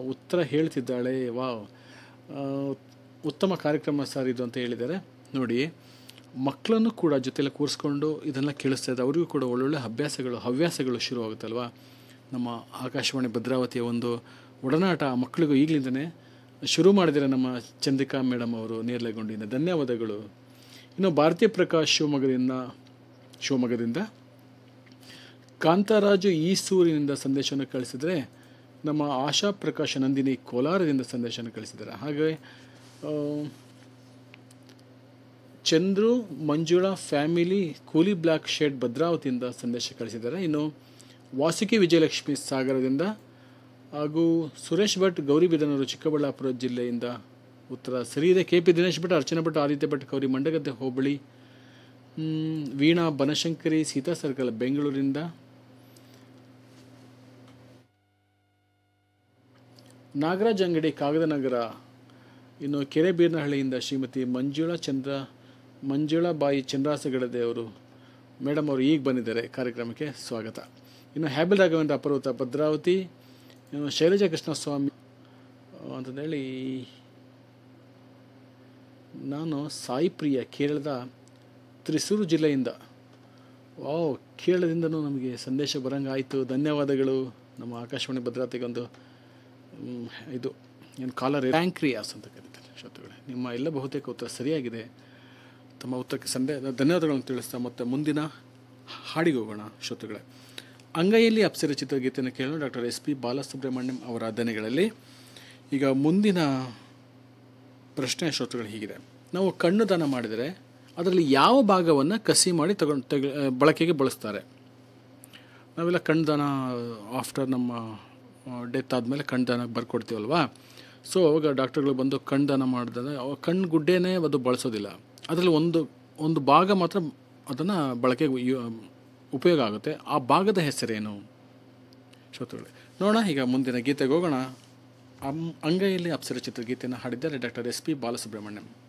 ಉತ್ತರ ಹೇಳ್ತಿದ್ದಾಳೆ ವಾವ್ ಆ, ಉತ್ತಮ ಕಾರ್ಯಕ್ರಮ ಸರ್ ಇದು ಅಂತ ಹೇಳಿದ್ದಾರೆ ನೋಡಿ ಮಕ್ಕಳನ್ನು ಕೂಡ ಜೊತೆಯಲ್ಲಿ ಕೂರಿಸ್ಕೊಂಡು ಇದನ್ನೆಲ್ಲ ಕೇಳಿಸ್ತಾ ಇದ್ದ ಅವರಿಗೂ ಕೂಡ ಒಳ್ಳೊಳ್ಳೆ ಅಭ್ಯಾಸಗಳು ಹವ್ಯಾಸಗಳು ಶುರುವಾಗುತ್ತಲ್ವ ನಮ್ಮ ಆಕಾಶವಾಣಿ ಭದ್ರಾವತಿಯ ಒಂದು ಒಡನಾಟ ಆ ಮಕ್ಕಳಿಗೂ ಈಗಲಿಂದನೇ ಶುರು ಮಾಡಿದರೆ ನಮ್ಮ ಚಂದ್ರಿಕಾ ಮೇಡಮ್ ಅವರು ನೇರ್ಲೆಗೊಂಡಿಂದ ಧನ್ಯವಾದಗಳು ಇನ್ನು ಭಾರತೀಯ ಪ್ರಕಾಶ್ ಶಿವಮೊಗ್ಗದಿಂದ ಶಿವಮೊಗ್ಗದಿಂದ ಕಾಂತರಾಜು ಈಸೂರಿನಿಂದ ಸಂದೇಶವನ್ನು ಕಳಿಸಿದರೆ ನಮ್ಮ ಆಶಾ ಪ್ರಕಾಶ್ ನಂದಿನಿ ಕೋಲಾರದಿಂದ ಸಂದೇಶವನ್ನು ಕಳಿಸಿದ್ದಾರೆ ಹಾಗೆ ಆ, ಚಂದ್ರು ಮಂಜುಳಾ ಫ್ಯಾಮಿಲಿ ಕೂಲಿ ಬ್ಲ್ಯಾಕ್ ಶೇಡ್ ಭದ್ರಾವತಿಯಿಂದ ಸಂದೇಶ ಕಳಿಸಿದ್ದಾರೆ ಇನ್ನು ವಾಸುಕಿ ವಿಜಯಲಕ್ಷ್ಮಿ ಸಾಗರದಿಂದ ಹಾಗೂ ಸುರೇಶ್ ಭಟ್ ಗೌರಿಬಿದನೂರು ಚಿಕ್ಕಬಳ್ಳಾಪುರ ಜಿಲ್ಲೆಯಿಂದ ಉತ್ತರ ಸರಿ ಇದೆ ಕೆ ಪಿ ದಿನೇಶ್ ಭಟ್ ಅರ್ಚನಾ ಭಟ್ ಆದಿತ್ಯ ಭಟ್ ಗೌರಿ ಮಂಡಗದ್ದೆ ಹೋಬಳಿ ಹ್ಮ್, ವೀಣಾ ಬನಶಂಕರಿ ಸೀತಾ ಸರ್ಕಲ್ ಬೆಂಗಳೂರಿಂದ ನಾಗರಾಜ್ ಅಂಗಡಿ ಕಾಗದನಗರ ಇನ್ನು ಕೆರೆಬೀರ್ನಹಳ್ಳಿಯಿಂದ ಶ್ರೀಮತಿ ಮಂಜುಳಾ ಚಂದ್ರ ಮಂಜುಳಾ ಬಾಯಿ ಚಂದ್ರಾಸಗಡದೆ ಅವರು ಮೇಡಮ್ ಅವರು ಈಗ ಬಂದಿದ್ದಾರೆ ಕಾರ್ಯಕ್ರಮಕ್ಕೆ ಸ್ವಾಗತ ಇನ್ನು ಹ್ಯಾಬಿಲ್ ರಾಘವೇಂದ್ರ ಅಪರ್ವತ ಭದ್ರಾವತಿ ಇನ್ನು ಶೈಲಜಾ ಕೃಷ್ಣಸ್ವಾಮಿ ಅಂತಂದೇಳಿ ನಾನು ಸಾಯಿ ಪ್ರಿಯ ಕೇರಳದ ತ್ರಿಸೂರು ಜಿಲ್ಲೆಯಿಂದ ವಾವ್ ಕೇರಳದಿಂದನೂ ನಮಗೆ ಸಂದೇಶ ಬರಂಗೆ ಆಯಿತು ಧನ್ಯವಾದಗಳು ನಮ್ಮ ಆಕಾಶವಾಣಿ ಭದ್ರತೆಗೆ ಒಂದು ಮ್, ಇದು ಏನು ಕಾಲರ್ ಪ್ಯಾಂಕ್ರಿಯಾಸ್ ಅಂತ ಕರೀತಾರೆ ಶ್ರೋತೃಗಳೇ ನಿಮ್ಮ ಎಲ್ಲ ಬಹುತೇಕ ಉತ್ತರ ಸರಿಯಾಗಿದೆ ತಮ್ಮ ಉತ್ತರಕ್ಕೆ ಸಂದೇ ಧನ್ಯವಾದಗಳನ್ನು ತಿಳಿಸ್ತಾ ಮತ್ತು ಮುಂದಿನ ಹಾಡಿಗೆ ಹೋಗೋಣ ಶ್ರೋತೃಗಳೇ ಅಂಗೈಯಲ್ಲಿ ಅಪ್ಸರ ಚಿತ್ರಗೀತೆಯನ್ನು ಕೇಳೋಣ ಡಾಕ್ಟರ್ ಎಸ್ ಪಿ ಬಾಲಸುಬ್ರಹ್ಮಣ್ಯಂ ಅವರ ಅಧ್ಯಯನಗಳಲ್ಲಿ ಈಗ ಮುಂದಿನ ಪ್ರಶ್ನೆ ಶ್ರೋತೃಗಳು ಹೀಗಿದೆ ನಾವು ಕಣ್ಣು ದಾನ ಮಾಡಿದರೆ ಅದರಲ್ಲಿ ಯಾವ ಭಾಗವನ್ನು ಕಸಿ ಮಾಡಿ ತಗೊಂಡು ತೆಗೆ ಬಳಕೆಗೆ ಬಳಸ್ತಾರೆ ನಾವೆಲ್ಲ ಕಣ್ದಾನ ಆಫ್ಟರ್ ನಮ್ಮ ಡೆತ್ ಆದಮೇಲೆ ಕಣ್ದಾನ ಬರ್ಕೊಡ್ತೀವಲ್ವಾ ಸೊ ಅವಾಗ ಡಾಕ್ಟರ್ಗಳು ಬಂದು ಕಣ್ದಾನ ಮಾಡಿದಾಗ ಕಣ್ಣು ಗುಡ್ಡೆನೇ ಅದು ಬಳಸೋದಿಲ್ಲ ಅದರಲ್ಲಿ ಒಂದು ಒಂದು ಭಾಗ ಮಾತ್ರ ಅದನ್ನು ಬಳಕೆಗೆ ಯು- ಉಪಯೋಗ ಆಗುತ್ತೆ ಆ ಭಾಗದ ಹೆಸರೇನು ಶ್ರೋತೃಗಳೇ ನೋಡೋಣ ಈಗ ಮುಂದಿನ ಗೀತೆಗೆ ಹೋಗೋಣ ಅಂ ಅಂಗೈಯಲ್ಲಿ ಅಪ್ಸರ ಚಿತ್ರಗೀತೆಯನ್ನು ಹಾಡಿದ್ದಾರೆ ಡಾಕ್ಟರ್ ಎಸ್ ಪಿ ಬಾಲಸುಬ್ರಹ್ಮಣ್ಯಂ